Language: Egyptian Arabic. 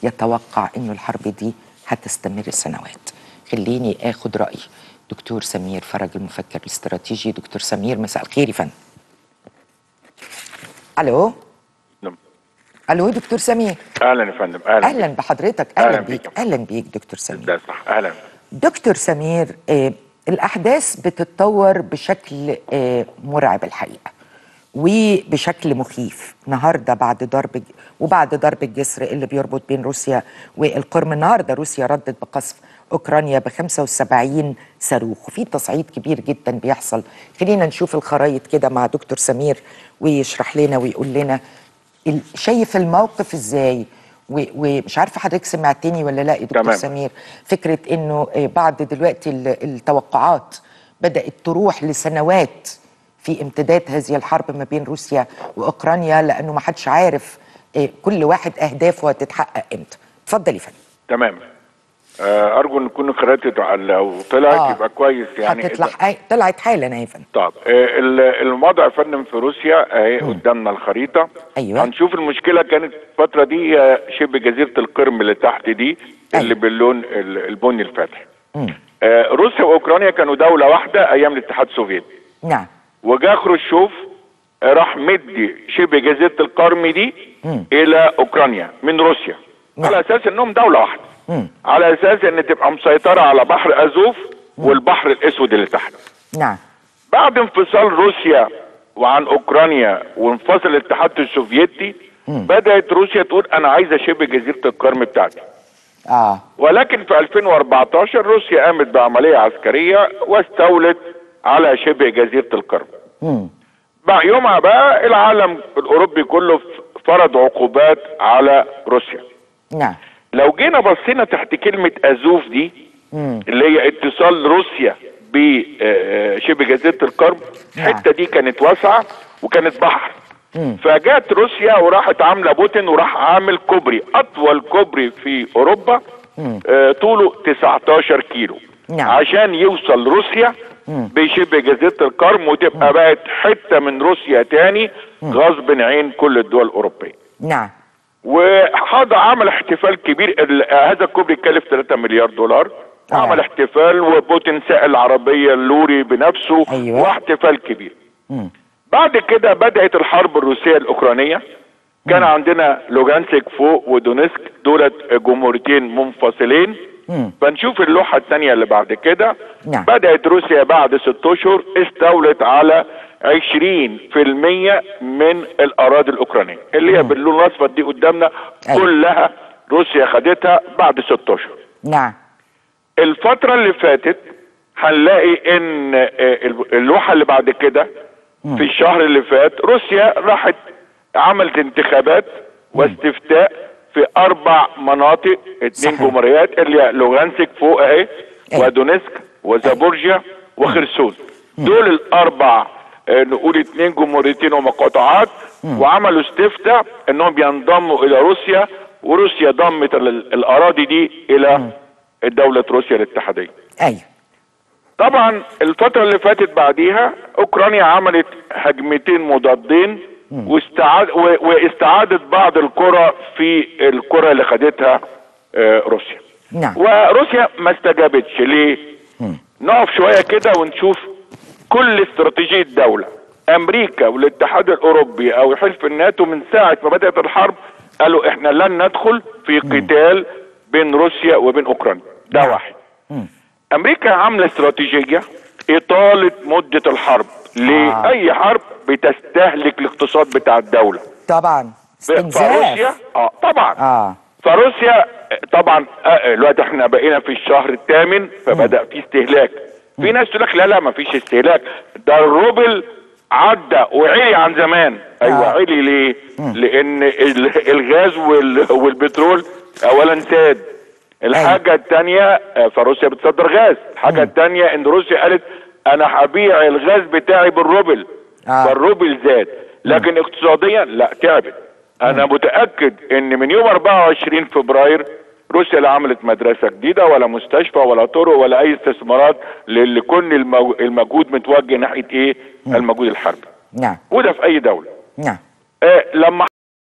يتوقع انه الحرب دي هتستمر سنوات خليني اخد راي دكتور سمير فرج المفكر الاستراتيجي دكتور سمير مساء الخير يا فندم الو نعم. الو دكتور سمير اهلا يا فندم اهلا اهلا بحضرتك اهلا, أهلاً بيك بيك. اهلا بيك دكتور سمير ده صح اهلا دكتور سمير آه الأحداث بتتطور بشكل آه مرعب الحقيقة وبشكل مخيف النهارده بعد ضرب وبعد ضرب الجسر اللي بيربط بين روسيا والقرم النهارده روسيا ردت بقصف اوكرانيا ب 75 صاروخ وفي تصعيد كبير جدا بيحصل خلينا نشوف الخرايط كده مع دكتور سمير ويشرح لنا ويقول لنا ال- شايف الموقف ازاي و- ومش عارفه حضرتك سمعتني ولا لا يا دكتور تمام. سمير فكره انه آه، بعد دلوقتي ال- التوقعات بدات تروح لسنوات في امتداد هذه الحرب ما بين روسيا واوكرانيا لانه ما حدش عارف آه، كل واحد اهدافه هتتحقق امتى اتفضل يا فندم تمام آه، ارجو ان تكون قراءتي لو طلعت آه. يبقى كويس يعني هتطلع آه، طلعت حالا يا فندم طب آه، ال- الوضع يا فندم في روسيا اهي قدامنا الخريطه أيوة. هنشوف المشكله كانت الفتره دي هي شبه جزيره القرم اللي تحت دي اللي أيوة. باللون ال- البني الفاتح مم. آه، روسيا واوكرانيا كانوا دوله واحده ايام الاتحاد السوفيتي نعم وجا خروشوف راح مدي شبه جزيره القرم دي مم. الى اوكرانيا من روسيا نعم. على اساس انهم دوله واحده مم. على اساس ان تبقى مسيطره على بحر ازوف والبحر الاسود اللي تحت نعم بعد انفصال روسيا وعن اوكرانيا وانفصل الاتحاد السوفيتي بدات روسيا تقول انا عايزه شبه جزيره القرم بتاعتي اه ولكن في 2014 روسيا قامت بعمليه عسكريه واستولت على شبه جزيره القرم مم. بقى يومها بقى العالم الاوروبي كله فرض عقوبات على روسيا نعم لو جينا بصينا تحت كلمة أزوف دي مم. اللي هي اتصال روسيا بشبه جزيرة القرم نعم. الحتة دي كانت واسعة وكانت بحر مم. فجات روسيا وراحت عاملة بوتين وراح عامل كوبري أطول كوبري في أوروبا مم. آه، طوله 19 كيلو نعم. عشان يوصل روسيا مم. بشبه جزيرة القرم وتبقى بقت حتة من روسيا تاني غصب عين كل الدول الأوروبية نعم وهذا عمل احتفال كبير ال- هذا الكوبري كلف 3 مليار دولار آه. عمل احتفال وبوتين ساق العربية اللوري بنفسه أيوة. واحتفال كبير مم. بعد كده بدأت الحرب الروسية الأوكرانية كان عندنا لوغانسك فوق ودونسك دولت جمهوريتين منفصلين مم. فنشوف اللوحة الثانية اللي بعد كده نعم. بدأت روسيا بعد ست أشهر استولت على 20% من الأراضي الأوكرانية اللي هي باللون الأصفر دي قدامنا أيوة. كلها روسيا خدتها بعد ست أشهر نعم الفترة اللي فاتت هنلاقي ان آه، اللوحة اللي بعد كده في الشهر اللي فات روسيا راحت عملت انتخابات واستفتاء في اربع مناطق اتنين صحيح. جمهوريات اللي هي لوغانسك فوق اهي أيوة. ودونسك وزابورجيا وخرسون دول الاربع آه، نقول اتنين جمهوريتين ومقاطعات وعملوا استفتاء انهم ينضموا الى روسيا وروسيا ضمت ال- الاراضي دي الى دولة روسيا الاتحادية ايوه طبعا الفترة اللي فاتت بعديها اوكرانيا عملت هجمتين مضادين واستعاد و- واستعادت بعض القرى في القرى اللي خدتها آه، روسيا نعم وروسيا ما استجابتش ليه نقف شوية كده ونشوف كل استراتيجية دولة امريكا والاتحاد الاوروبي او حلف الناتو من ساعة ما بدأت الحرب قالوا احنا لن ندخل في قتال بين روسيا وبين اوكرانيا ده نعم. واحد امريكا عامله استراتيجيه اطاله مده الحرب ليه آه. اي حرب بتستهلك الاقتصاد بتاع الدوله طبعا فروسيا استنزاف اه طبعا اه فروسيا طبعا آه، الوقت احنا بقينا في الشهر الثامن فبدا في استهلاك في ناس تقول لك لا لا ما فيش استهلاك ده الروبل عدى وعلي عن زمان ايوه آه. علي ليه لان ال- الغاز وال- والبترول اولا ساد الحاجه الثانيه فروسيا بتصدر غاز الحاجه الثانيه ان روسيا قالت انا هبيع الغاز بتاعي بالروبل آه. فالروبل زاد لكن اقتصاديا لا تعبت انا متاكد ان من يوم 24 فبراير روسيا لا عملت مدرسه جديده ولا مستشفى ولا طرق ولا اي استثمارات للي كل المو- المجهود متوجه ناحيه ايه المجهود الحربي نعم وده في اي دوله نعم آه لما